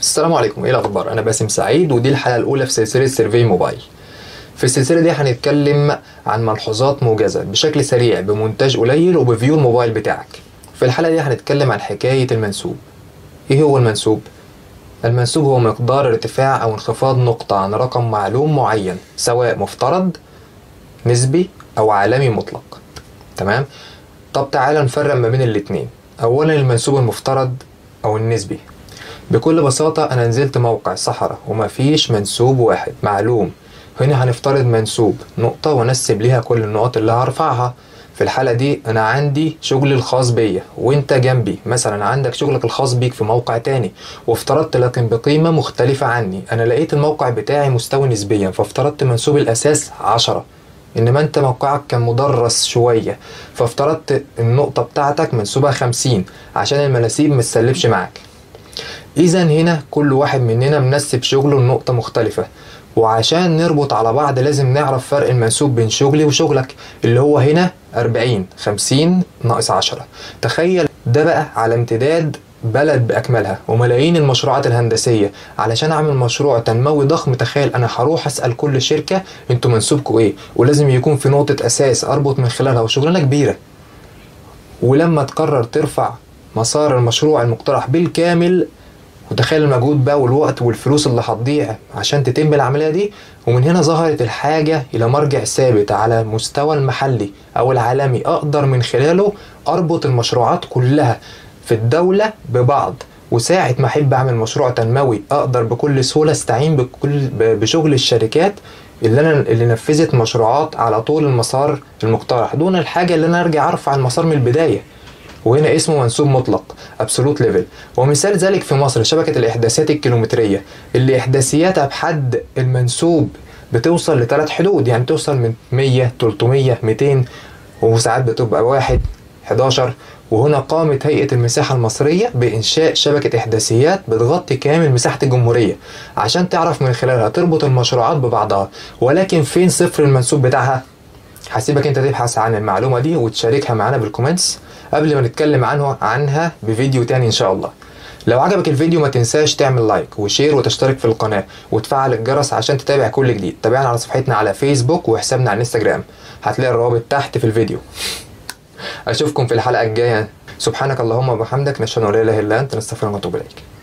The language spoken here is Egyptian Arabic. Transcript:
السلام عليكم ايه الاخبار انا باسم سعيد ودي الحلقه الاولى في سلسله سيرفي موبايل في السلسله دي هنتكلم عن ملحوظات موجزه بشكل سريع بمونتاج قليل وبفيو الموبايل بتاعك في الحلقه دي هنتكلم عن حكايه المنسوب ايه هو المنسوب المنسوب هو مقدار ارتفاع او انخفاض نقطه عن رقم معلوم معين سواء مفترض نسبي او عالمي مطلق تمام طب تعالى نفرق ما بين الاتنين اولا المنسوب المفترض او النسبي بكل بساطة أنا نزلت موقع صحراء ومفيش منسوب واحد معلوم هنا هنفترض منسوب نقطة وانسب ليها كل النقط اللي هرفعها في الحالة دي أنا عندي شغلي الخاص بيا وأنت جنبي مثلا عندك شغلك الخاص بيك في موقع تاني وافترضت لكن بقيمة مختلفة عني أنا لقيت الموقع بتاعي مستوي نسبيا فافترضت منسوب الأساس عشرة انما انت موقعك كان مدرس شويه فافترضت النقطه بتاعتك منسوبها خمسين عشان المناسيب متسلبش معاك اذا هنا كل واحد مننا منسب شغله لنقطه مختلفه وعشان نربط على بعض لازم نعرف فرق المنسوب بين شغلي وشغلك اللي هو هنا 40 50 ناقص 10 تخيل ده بقى على امتداد بلد بأكملها وملايين المشروعات الهندسية علشان أعمل مشروع تنموي ضخم تخيل أنا هروح أسأل كل شركة أنتوا منسوبكم إيه ولازم يكون في نقطة أساس أربط من خلالها وشغلانة كبيرة ولما تقرر ترفع مسار المشروع المقترح بالكامل وتخيل المجهود بقى والوقت والفلوس اللي هتضيع عشان تتم العملية دي ومن هنا ظهرت الحاجة إلى مرجع ثابت على المستوى المحلي أو العالمي أقدر من خلاله أربط المشروعات كلها في الدولة ببعض وساعة ما أحب أعمل مشروع تنموي أقدر بكل سهولة أستعين بكل بشغل الشركات اللي أنا اللي نفذت مشروعات على طول المسار المقترح دون الحاجة اللي أنا أرجع أرفع المسار من البداية وهنا اسمه منسوب مطلق ابسولوت ليفل ومثال ذلك في مصر شبكة الإحداثيات الكيلومترية اللي إحداثياتها بحد المنسوب بتوصل لثلاث حدود يعني توصل من 100 300 200 وساعات بتبقى واحد 11 وهنا قامت هيئة المساحة المصرية بإنشاء شبكة إحداثيات بتغطي كامل مساحة الجمهورية عشان تعرف من خلالها تربط المشروعات ببعضها ولكن فين صفر المنسوب بتاعها هسيبك انت تبحث عن المعلومة دي وتشاركها معانا بالكومنتس قبل ما نتكلم عنه عنها بفيديو تاني ان شاء الله لو عجبك الفيديو ما تنساش تعمل لايك وشير وتشترك في القناة وتفعل الجرس عشان تتابع كل جديد تابعنا على صفحتنا على فيسبوك وحسابنا على انستجرام هتلاقي الروابط تحت في الفيديو اشوفكم في الحلقة الجاية سبحانك اللهم وبحمدك نشهد ان لا اله الا انت نستغفرك ونتوب اليك